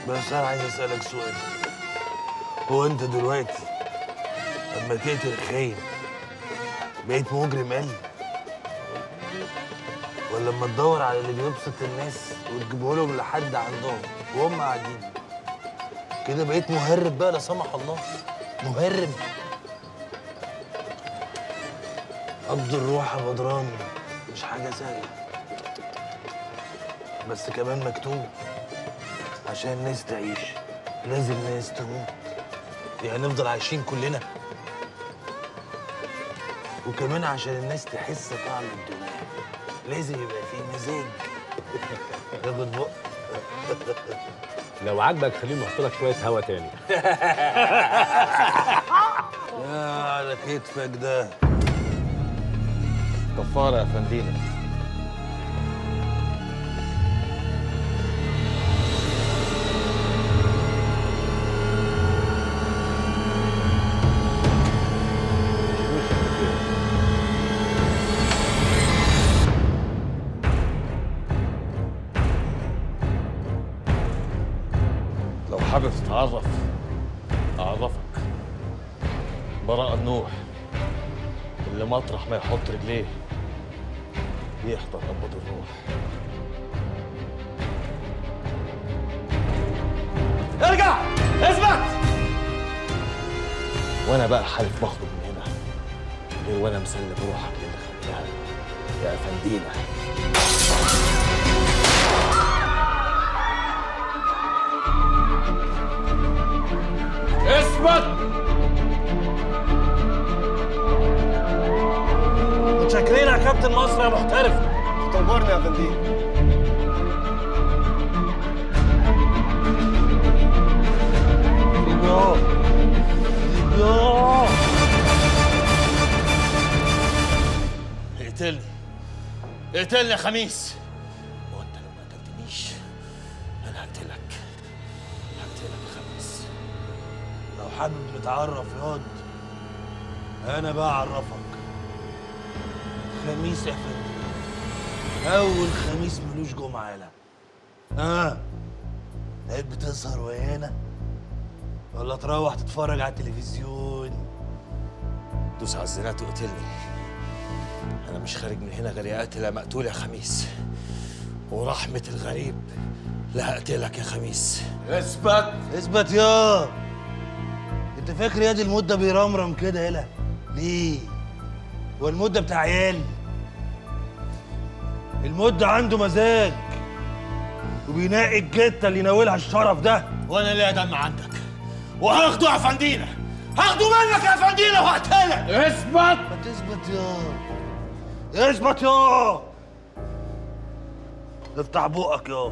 بس انا عايز اسالك سؤال هو انت دلوقتي لما تقتل خاين بقيت مجرم قل ولا لما تدور على اللي بيبسط الناس وتجيبه لهم لحد عندهم وهم قاعدين كده بقيت مهرب بقى لا سمح الله مهرب قبض الروح يا بدران مش حاجة سهلة بس كمان مكتوب عشان الناس تعيش لازم ناس تموت يعني نفضل عايشين كلنا وكمان عشان الناس تحس طعم الدنيا لازم يبقى في مزاج ياخد بق لو عاجبك خليني احط لك شويه هوا تاني يا على كتفك ده كفاره يا فندينا لو حابب تتعرف أعرفك براء النوح اللي مطرح ما يحط رجليه يحضر قبض الروح ارجع اثبت وانا بقى حالف مخرج من هنا غير وانا مسلم روحك للي خلقها يا افندينا اثبت متشكرين يا كابتن مصر يا محترف تنورني يا فندم يا يا اقتلني اقتلني يا خميس وانت لو ما قتلتنيش انا هقتلك هقتلك يا خميس لو حابب نتعرف ياض انا بقى اعرفك خميس يا فندم اول خميس ملوش جمعه لا اه بقيت بتسهر ويانا ولا تروح تتفرج على التلفزيون دوس على الزنات وقتلني انا مش خارج من هنا غير يا قاتل يا مقتول يا خميس ورحمة الغريب لا هقتلك يا خميس اثبت اثبت يا انت فاكر يا دي المده بيرمرم كده يلا ليه هو المده بتاع عيال المده عنده مزاج وبينقي الجته اللي يناولها الشرف ده وانا ليا دم عندك وهاخده يا فندينا هاخده منك يا فندينا وهقتلك اثبت ما تثبت يا اثبت يا افتح بقك يا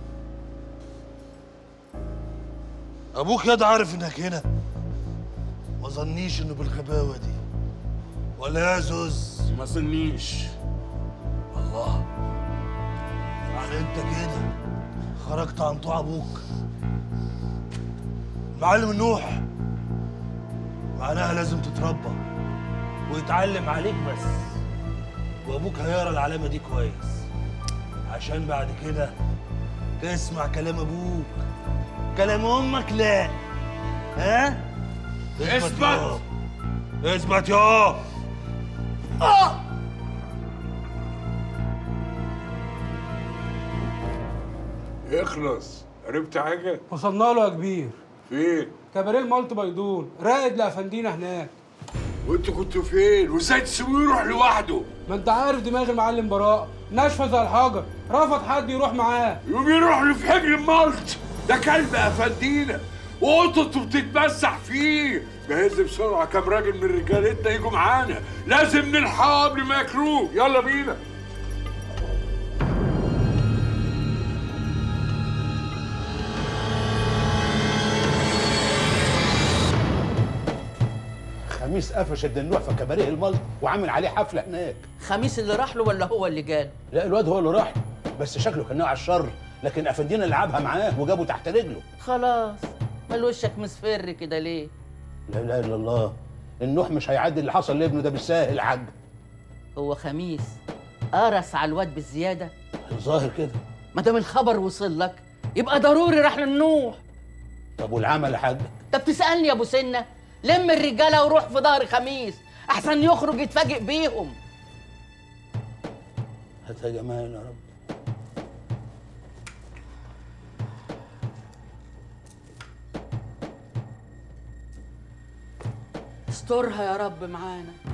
ابوك ياد عارف انك هنا ما ظنيش انه بالغباوه دي ولا يا زوز ما ظنيش الله يعني انت كده خرجت عن طوع ابوك معلم النوح معناها لازم تتربى ويتعلم عليك بس وابوك هيقرا العلامه دي كويس عشان بعد كده تسمع كلام ابوك كلام امك لا ها اثبت. يا. اثبت يا اخلص عرفت حاجة؟ وصلنا له يا كبير فين؟ كباريه المالت بيضون راقد لافندينا هناك وانتوا كنتوا فين؟ وازاي تسيبوه يروح لوحده؟ ما انت عارف دماغ المعلم براء ناشفه زي الحجر رفض حد يروح معاه يقوم يروح له في حجر الملط ده كلب افندينا وقطته بتتمسح فيه جهز بسرعة كام راجل من رجالتنا يجوا معانا لازم نلحقه قبل ما ياكلوه يلا بينا خميس قفش الدنوع في كباريه الملط وعامل عليه حفله هناك خميس اللي راح له ولا هو اللي جاله لا الواد هو اللي راح بس شكله كان نوع الشر لكن افندينا لعبها معاه وجابه تحت رجله خلاص مال وشك مصفر كده ليه لا اله الا الله النوح مش هيعدي اللي حصل لابنه ده بالساهل عج هو خميس قرص على الواد بالزياده الظاهر كده ما دام الخبر وصل لك يبقى ضروري راح للنوح طب والعمل يا حاج انت بتسالني يا ابو سنه لم الرجاله وروح في ظهر خميس احسن يخرج يتفاجئ بيهم هات يا جمال يا رب استرها يا رب معانا